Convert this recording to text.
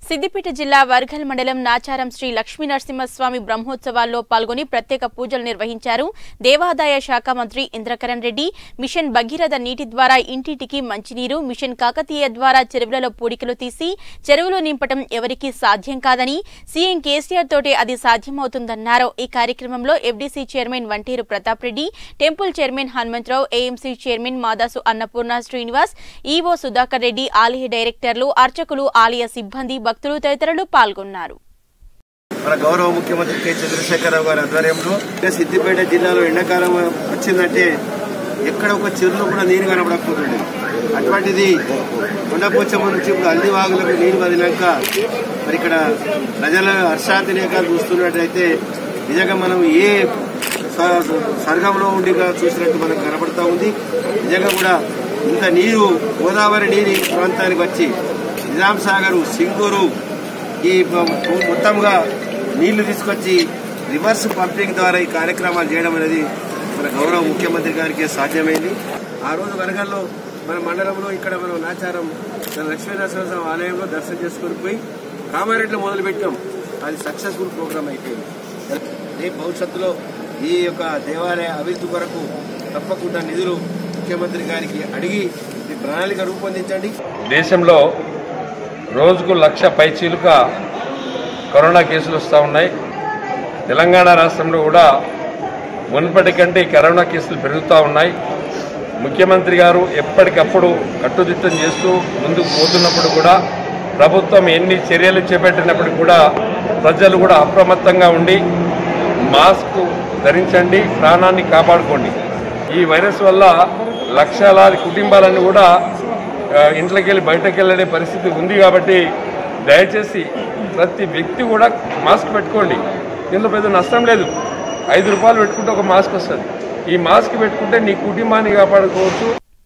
సిద్దిపేట జిల్లా వర్గల్ మండలం నాచారం శ్రీ లక్ష్మీ నరసింహస్వామి బ్రహ్మోత్సవాల్లో పాల్గొని ప్రత్యేక పూజలు నిర్వహించారు దేవాదాయ శాఖ మంత్రి ఇంద్రకరణ్ రెడ్డి మిషన్ భగీరథ నీటి ద్వారా ఇంటింటికి మంచినీరు మిషన్ కాకతీయ ద్వారా చెరువులలో పూడికలు తీసి చెరువులో నింపటం ఎవరికీ సాధ్యం కాదని సీఎం కేసీఆర్ తోటే అది సాధ్యమవుతుందన్నారు ఈ కార్యక్రమంలో FDC chairman Vanteru Pratap Reddy temple chairman Hanumantharao AMC chairman Madasu Annapurna Srinivas EO Sudhakar Reddy ఆలయ డైరెక్టర్లు అర్చకులు ఆలయ సిబ్బంది భక్తులు తదితరులు పాల్గొన్నారు మన గౌరవ ముఖ్యమంత్రి కె చంద్రశేఖరరావు గారి ఆధ్వర్యంలో ఇంకా సిద్దిపేట జిల్లాలో ఎండాకాలం వచ్చిందంటే ఎక్కడ ఒక చెరువులో కూడా నీరు కనబడకపోతుంది అటువంటిది కొండపోచమ్మ నుంచి ఇప్పుడు అల్లి వాగులకు నీరు వదిలాక మరి ఇక్కడ ప్రజల హర్షాతిరేకాలు చూస్తున్నట్టయితే నిజంగా మనం ఏ స- స్వర్గంలో ఉండిగా చూసినట్టు మనకు కనబడతా ఉంది నిజంగా కూడా ఇంత నీరు గోదావరి నీరు ఈ ప్రాంతానికి వచ్చి నిజాం సాగరు సింగూరు ఈ మొ- మొత్తంగా నీళ్లు తీసుకొచ్చి రివర్స్ పంపింగ్ ద్వారా ఈ కార్యక్రమాలు చేయడం అనేది మన గౌరవ ముఖ్యమంత్రి గారికి సాధ్యమైంది ఆ రోజు వరంగల్లో మన మండలంలో ఇక్కడ మనం నాచారం లక్ష్మీనరసింహ ఆలయంలో దర్శనం చేసుకుని పోయి కామారెడ్డిలో మొదలు పెట్టాం అది సక్సెస్ఫుల్ ప్రోగ్రామ్ అయిపోయింది రేపు భవిష్యత్తులో ఈ యొక్క దేవాలయ అభివృద్ధి కొరకు తప్పకుండా నిధులు ముఖ్యమంత్రి గారికి అడిగి ఈ ప్రణాళిక రూపొందించండి దేశంలో రోజుకు లక్ష పైచీలుక కరోనా కేసులు వస్తూ ఉన్నాయి తెలంగాణ రాష్ట్రంలో కూడా మునుపటి కంటే ఈ కరోనా కేసులు పెరుగుతూ ఉన్నాయి ముఖ్యమంత్రి గారు ఎప్పటికప్పుడు కట్టుదిట్టం చేస్తూ ముందుకు పోతున్నప్పుడు కూడా ప్రభుత్వం ఎన్ని చర్యలు చేపట్టినప్పటికీ కూడా ప్రజలు కూడా అప్రమత్తంగా ఉండి మాస్క్ ధరించండి ప్రాణాన్ని కాపాడుకోండి ఈ వైరస్ వల్ల లక్షలాది కుటుంబాలన్నీ కూడా ఆ, ఇంట్లోకి వెళ్ళి బయటకు వెళ్ళే పరిస్థితి ఉంది కాబట్టి దయచేసి ప్రతి వ్యక్తి కూడా మాస్క్ పెట్టుకోండి దీనిలో పెద్ద నష్టం లేదు ఐదు రూపాయలు పెట్టుకుంటే ఒక మాస్క్ వస్తుంది ఈ మాస్క్ పెట్టుకుంటే నీ కుటుంబాన్ని కాపాడుకోవచ్చు